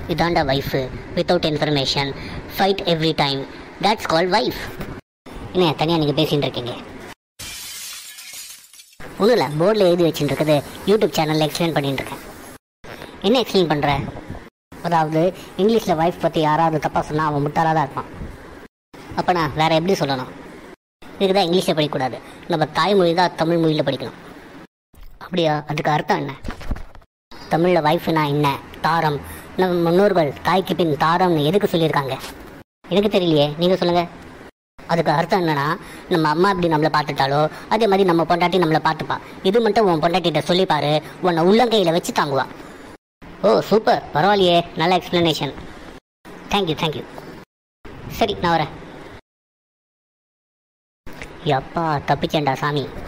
இதாண்டா wife without information fight every time that's call wife என்ன தனியாக நீங்கள் பேசிகிட்டு இருக்கீங்க ஒன்றும் இல்லை போர்டில் எழுதி வச்சுட்டு இருக்குது யூடியூப் சேனலில் எக்ஸ்பிளைன் பண்ணிட்டு இருக்கேன் என்ன எக்ஸ்பிளைன் பண்ணுற அதாவது இங்கிலீஷில் வைஃப் பற்றி யாராவது தப்பாக சொன்னால் அவன் முட்டாளாக தான் இருப்பான் அப்போ நான் வேறு எப்படி சொல்லணும் இதுக்கு தான் இங்கிலீஷில் படிக்கக்கூடாது நம்ம தாய்மொழி தான் தமிழ் மொழியில் படிக்கணும் அப்படியா அதுக்கு அர்த்தம் என்ன தமிழில் வைஃப்னா என்ன தாரம் நம்ம முன்னோர்கள் தாய்க்கு பின் தாரம்னு எதுக்கு சொல்லியிருக்காங்க எனக்கு தெரியலையே நீங்கள் சொல்லுங்கள் அதுக்கு அர்த்தம் என்னன்னா நம்ம அம்மா இப்படி நம்மளை பார்த்துட்டாலோ அதே மாதிரி நம்ம பொண்டாட்டி நம்மளை பார்த்துப்பா இது மட்டும் உன் பொண்டாட்டிகிட்ட சொல்லிப்பாரு உன்னை உள்ளங்கையில் வச்சு தாங்குவா ஓ சூப்பர் பரவாயில்லையே நல்ல எக்ஸ்ப்ளனேஷன் தேங்க்யூ தேங்க்யூ சரி நான் வரேன் எப்பா தப்பிச்சேன்டா சாமி